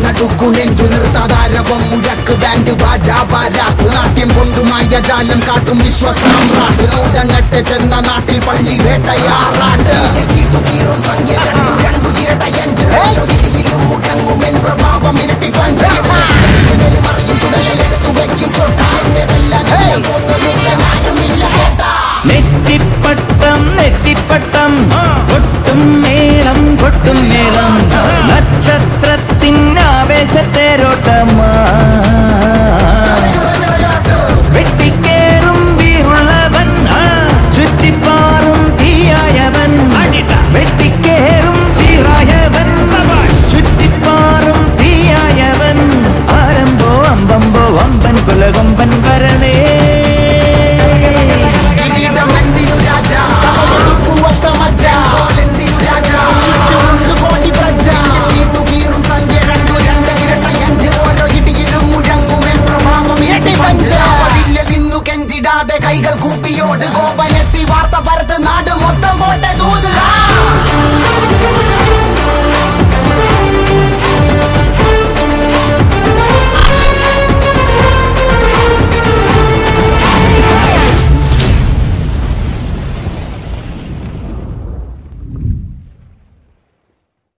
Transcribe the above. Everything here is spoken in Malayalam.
നടുക്കു നെഞ്ചു നിർത്താതാരവം മുഴക്ക് ബാൻഡ് ബാജ പാരാത്ത് നാട്യം കൊണ്ടുമായ ജാലം കാട്ടും വിശ്വസാമ്രാട്ട് നൂരങ്ങട്ടെ ചെന്ന നാട്ടിൽ പള്ളി വേട്ടയാറാട്ട് ചീട്ടു കീറും സംഖ്യ രണ്ടു രണ്ടു ഇരട്ടയഞ്ച് ഇടിയിലും മുഴങ്ങും എൻ പ്രഭാവം ഇരട്ടി പഞ്ച് മറിയും ചുടലെടുത്തു വെക്കും ചൊട്ട എന്നെ വെല്ലാൻ കൊന്നൊരുത്തനാരുമില്ല ചേട്ടാ നെറ്റിപ്പട്ടം നെറ്റിപ്പട്ടം കൊട്ടും മേളം കൊട്ടും മേളം നക്ഷത്രത്തിൻ ആവേശത്തേരോട്ടമാ വെട്ടിക്കേറും വീറുള്ളവൻ ആ, ചുറ്റിപ്പാറും തീയായവൻ വെട്ടിക്കേറും വീറായവൻ ചുറ്റിപ്പാറും തീയായവൻ ആരംഭോ അമ്പമ്പോ അമ്പൻ കുലകൊമ്പൻ വരണേ കിരീടമെന്തിനു രാജ തലയെടുപ്പുവത്ത മജ്ജ കോലെന്തിനു രാജ ചുറ്റുമുണ്ട് കോടി പ്രജ ചീട്ടു കീറും സംഖ്യ രണ്ടു രണ്ട് ഇരട്ടയഞ്ച് ഓരോ ഇടിയിലും മുഴങ്ങുമെൻ പ്രഭാവം ഇരട്ടി പഞ്ച് പതില്ല നിന്നു കെഞ്ചിടാതെ കൈകൾ കൂപ്പിയോട് കോപനെത്തി വാർത്ത പരത്ത് നാട് മൊത്തം പോട്ടെ ദൂത്